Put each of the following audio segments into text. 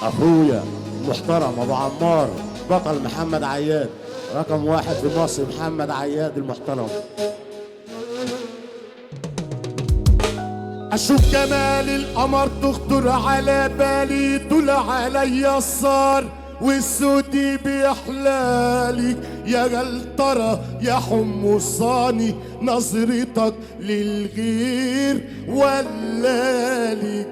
اخويا المحترم ابو عمار بطل محمد عياد رقم واحد في مصر محمد عياد المحترم اشوف جمال القمر تخطر على بالي طول عليا الصار والسودي بيحلالي يا جلطرة يا حمصاني نظرتك للغير ولالي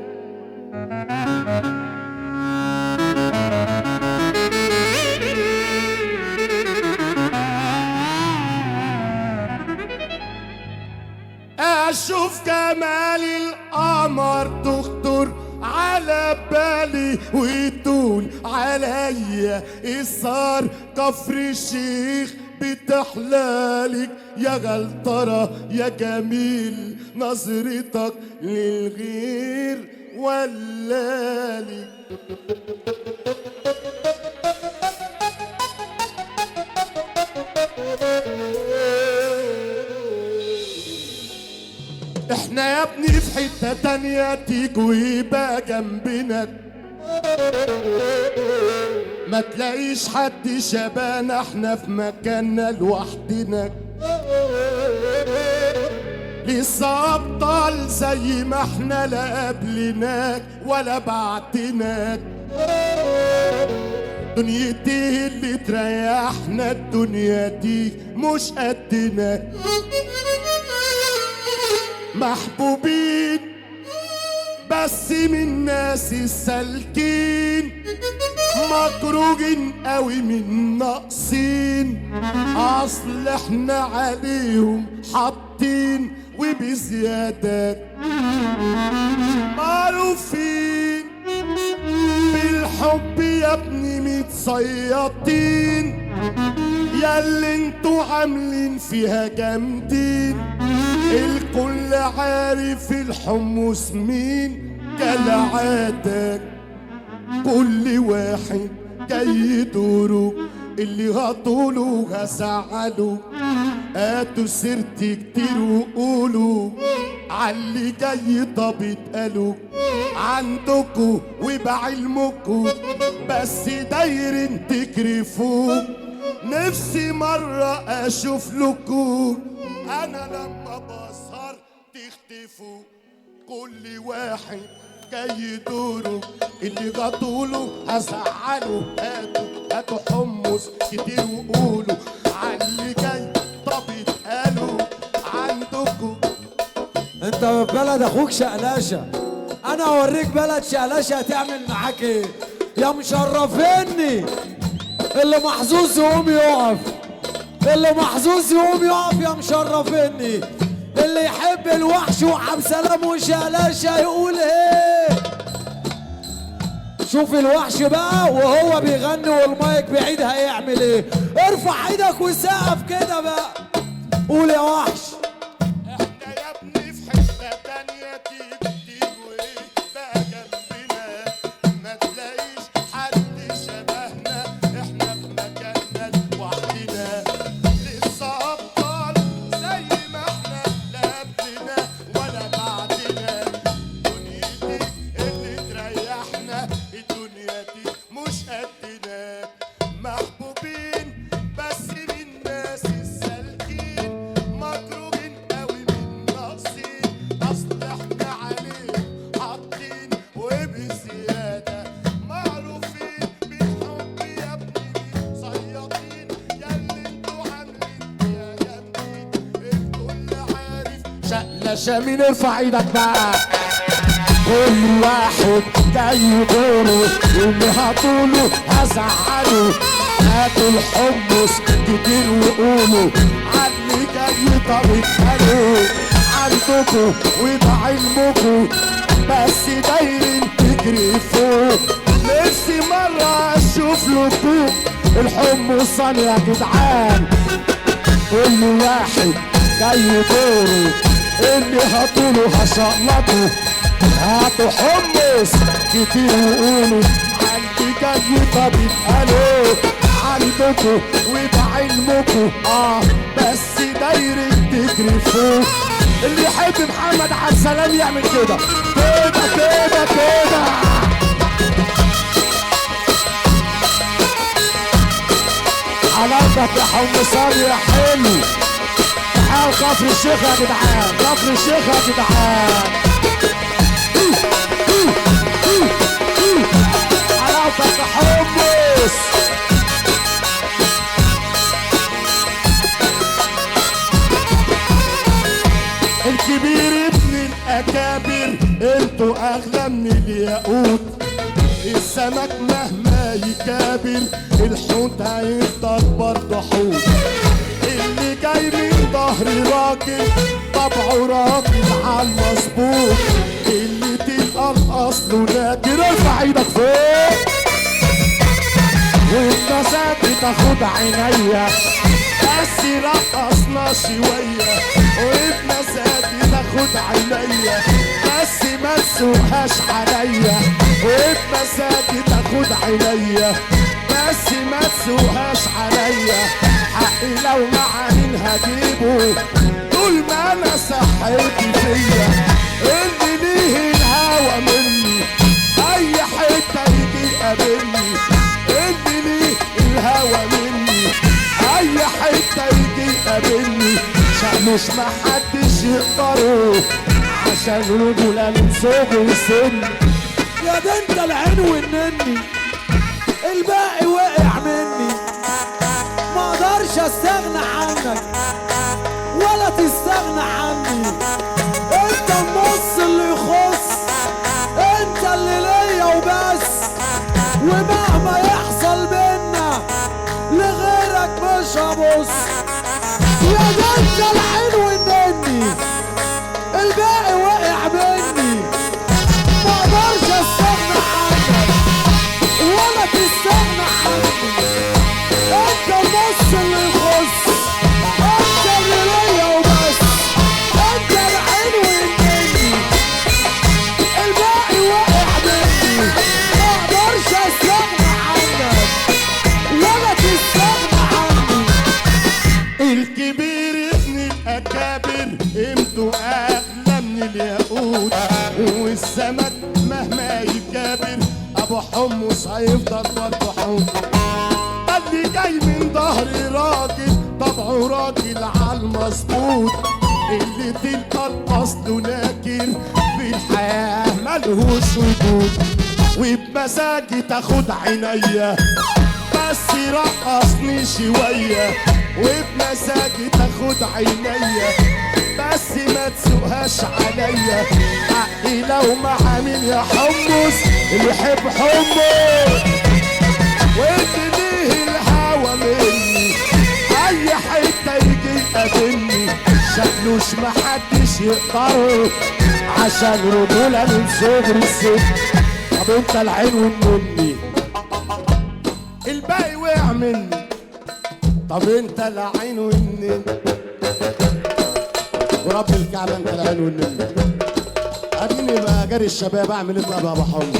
اشوف جمال القمر تخطر على بالي وتقول عليا صار كفر الشيخ بتحلالك يا غلطرة يا جميل نظرتك للغير ولالك احنا يا ابني في حتة تانية تيجي ويبقى جنبنا ما تلاقيش حد شبانا احنا في مكاننا لوحدنا لسه ابطال زي ما احنا لا قبلناك ولا بعدناك دنيتي اللي تريحنا الدنيا دي مش قدنا محبوبين بس من ناس السالكين مكروهين قوي من ناقصين اصل احنا عليهم حاطين وبزيادة معروفين بالحب يا ابني متصيطين يا اللي انتوا عاملين فيها جامدين الكل عارف الحمص مين كالعادة كل واحد جاي دوره اللي هطوله هزعله هاتوا سيرتي كتير وقولوا عاللي جاي طب اتقالوا عندكوا وبعلمكوا بس دايرين تكرفوه نفسي مرة أشوف لكم أنا لما بسهر تختفوا كل واحد جاي دوره اللي غطوله هزعله هاتوا هاتوا حمص كتير وقولوا عاللي جاي طب اتقالوا عندكم انت في بلد اخوك شقلاشة انا اوريك بلد شقلاشة هتعمل معاك ايه يا مشرفيني اللي محظوظ يقوم يقف اللي محظوظ يقوم يقف يا مشرفيني اللي يحب الوحش وعبد سلام وشقلاشة يقول ايه شوف الوحش بقى وهو بيغني والمايك بعيد هيعمل ايه ارفع ايدك وسقف كده بقى قول يا وحش احنا يا ابني في حتة تانية تيجي وايه بقى جنبنا ما تلاقيش حد شبهنا احنا في مكاننا لوحدنا لسه ابطال زي ما احنا لا قبلنا ولا بعدنا دنيتي اللي تريحنا الدنيا دي مش قدنا محبوبين بس من الناس السالكين مكروهين قوي من ناقصين اصل احنا عليهم حاطين وبزياده معروفين بالحب يا ابني صيادين يا اللي انتوا عاملين فيها جامدين الكل عارف شقلة مين ارفع ايدك بقى كل واحد جاي دوره اللي هطوله هزعله هاتوا الحمص كتير وقولوا عني جاي طب اتقالوا عندكوا وبعلمكوا بس دايرين تجري فوق نفسي مرة اشوف لكم الحمص يا جدعان كل واحد جاي دوره اللي هطوله هشقلطه هاتوا حمص كتير وقولوا عندي جاي طب اتقالوا عندكوا وبعلمكوا اه بس دايرة تجري فوق اللي يحب محمد عبد السلام يعمل كده كده كده كده عوضك يا حمصان يا حلو تعال كفر الشيخ يا جدعان كفر الشيخ يا جدعان عوضك يا حمص الكبير ابن الاكابر انتوا اغلى من الياقوت السمك مهما يكابر الحوت هيفضل برضه حوت اللي جاي من ظهر راجل طبعه راجل على المظبوط اللي تلقى الاصل نادر ارفع ايدك فوق وانت ساكت تاخد عينيا بس رقصنا شوية وابن سادي تاخد عينيا بس ما تسوقهاش عليا وابن سادي تاخد عينيا بس ما تسوقهاش عليا حقي لو مع مين هجيبه طول ما انا صحتي فيا اللي ليه الهوى مني اي حته يجي يقابلني اللي ليه الهوى مني اي حته يجي يقابلني مش محدش يقدره عشان رجولة من صغر السن يا ده انت العين والنني الباقي وقع مني ما اقدرش استغنى عنك ولا تستغنى عني انت النص اللي يخص انت اللي ليا وبس ومهما يحصل بينا لغيرك مش هبص يا ده انت العين والنني الباقي وقع مني ما اقدرش استغنى عنك ولا تستغنى عني انت النص اللي يخص انت اللي ليا وبس انت العين والنني الباقي وقع مني ما اقدرش استغنى عنك ولا تستغنى عني الكبير ابن الاكابر قيمته اغلى من الياقوت والسمك مهما يكابر ابو حمص هيفضل برضه حوت اللي جاي من ظهر راجل طبعه راجل على المظبوط اللي تلقى الاصل ناكر في الحياه ملهوش وجود وبمزاجي تاخد عينيا بس رقصني شوية وبمزاجي تاخد عينيا بس ما تسوقهاش عليا حقي لو مع مين يا حمص اللي يحب حمص وانت ليه الهوى مني اي حتة يجي يقابلني شكلوش محدش يقدره عشان رجولة من صغر السن طب انت العين والنني الباقي وقع مني طب انت العين والنني ورب الكعبة انت العين والنني اديني بقى جري الشباب اعمل ايه طب يا ابو حمص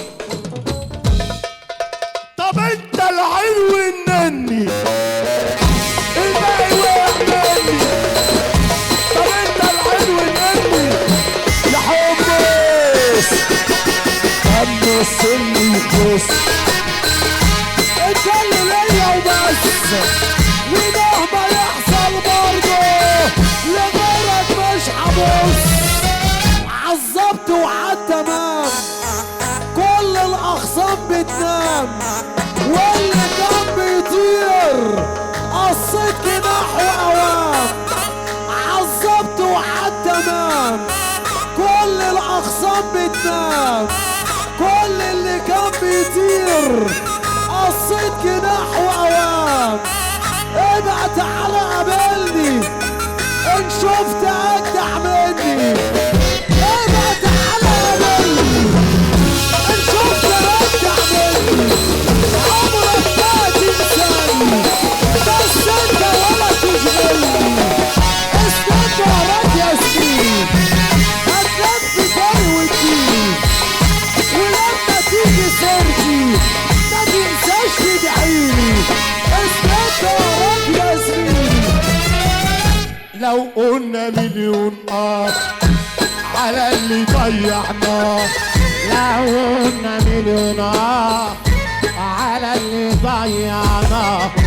طب انت العين والنني الباقي وقع مني طب انت العين والنني يا حمص حمص اللي يخص انت اللي ليا وبس ومهما يحصل برضه لغيرك مش هبص عذبت وعد تمام كل الاخصام بتنام واللي كان بيطير قصيت جناح واوام عذبت وعد تمام كل الاخصام بتنام كل اللي كان بيطير قصيت جناح واوام ابقى تعالى قابلني ان شفت اجدع مني ابقى تعالى قابلني ان شفت اجدع مني عمرك ما تنساني بس انت ولا تشغلني استنى وراك يا سنين هتلف جري وتجيب ولما تيجي سيرتي ما تنساش تدعيلي استنى وراك يا زميلي لو قلنا مليون اه على اللي ضيعناه لو قلنا مليون آه على اللي ضيعناه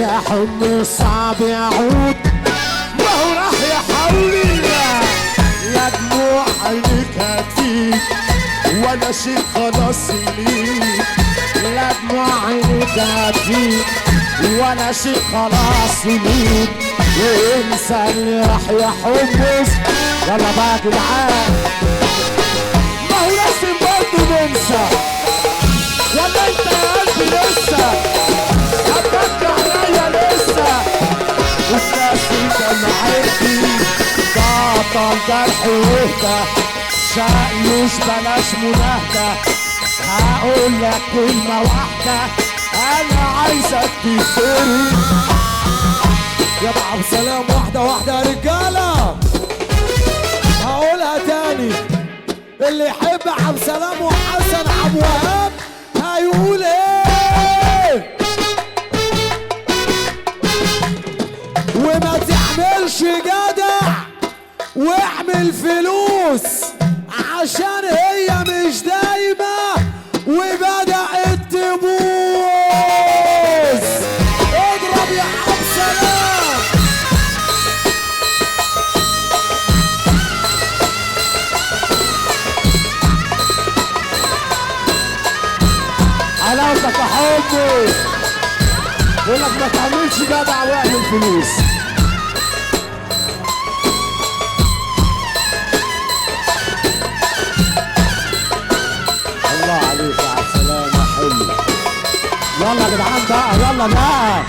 يا حب صعب يعود ما هو راح يحولي يا دموع عينك هتفيد ولا شيء خلاص ليك لا دموع عينك هتفيد ولا شيء خلاص يمين وانسى اللي راح يحبس يلا بقى يا جدعان ما هو لازم برضه ننسى ولا انت يا قلبي لسه هتبكي عليا لسه والناس كان عارفي بطل جرح وهدى شقيوش بلاش مناهدة هقول لك كلمة واحدة أنا عايزك تفتري يا ابو عبد السلام واحدة واحدة يا رجالة هقولها تاني اللي يحب عبد السلام وحسن عبد الوهاب هيقول ايه وما تعملش جدع واعمل فلوس عشان هي مش دايمة وبدأت تبوظ اضرب يا عبد السلام حلاوتك يا حبي بقول لك ما تعملش جدع واعمل فلوس الله عليك يا عبد السلام يا حلو يلا يا جدعان بقى يلا بقى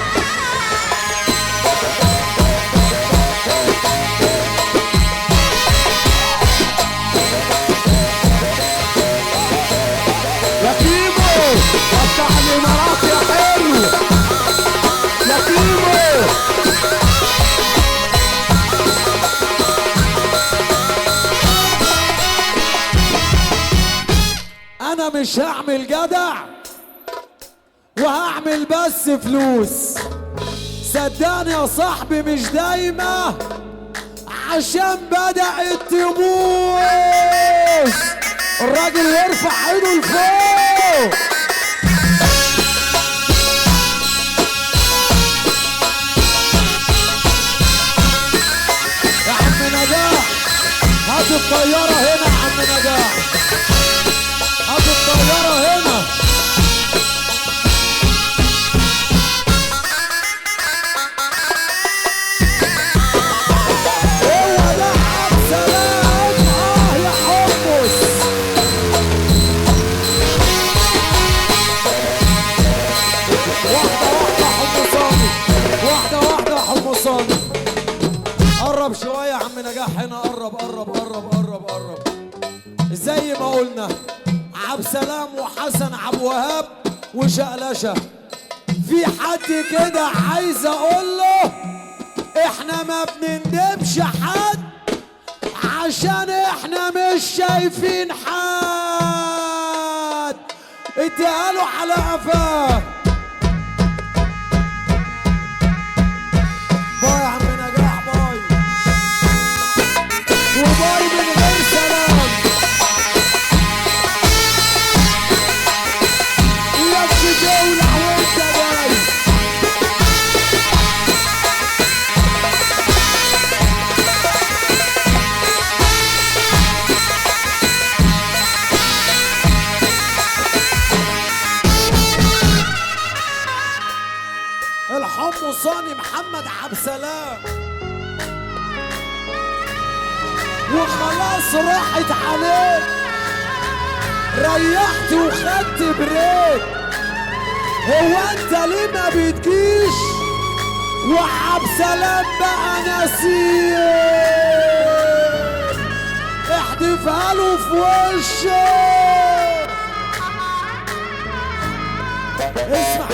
يا كيمو فتح لي مرات يا حلو يا كيمو انا مش هعمل جدع وهعمل بس فلوس صدقني يا صاحبي مش دايما عشان بدأت تبوظ الراجل يرفع ايده لفوق يا عم نجاح هات الطيارة هنا يا عم نجاح هات الطيارة هنا هو ده عبد سلام اه يا حمص واحدة واحدة حمصاني واحدة واحدة حمصاني قرب شوية يا عم نجاح هنا قرب قرب قرب قرب قرب زي ما قلنا عبد سلام وحسن عبد وهاب وشقلشة في حد كده عايز اقول له احنا ما بنندمش حد عشان احنا مش شايفين حد اديها له على قفاه باي يا عم نجاح باي وباي من غير سلام لك جولة وانت جاي الحمصاني محمد عبد سلام وخلاص راحت عليك ريحت وخدت بريك هو انت ليه ما بتجيش وعب سلام بقى نسيك احدفها له في وشه اسمع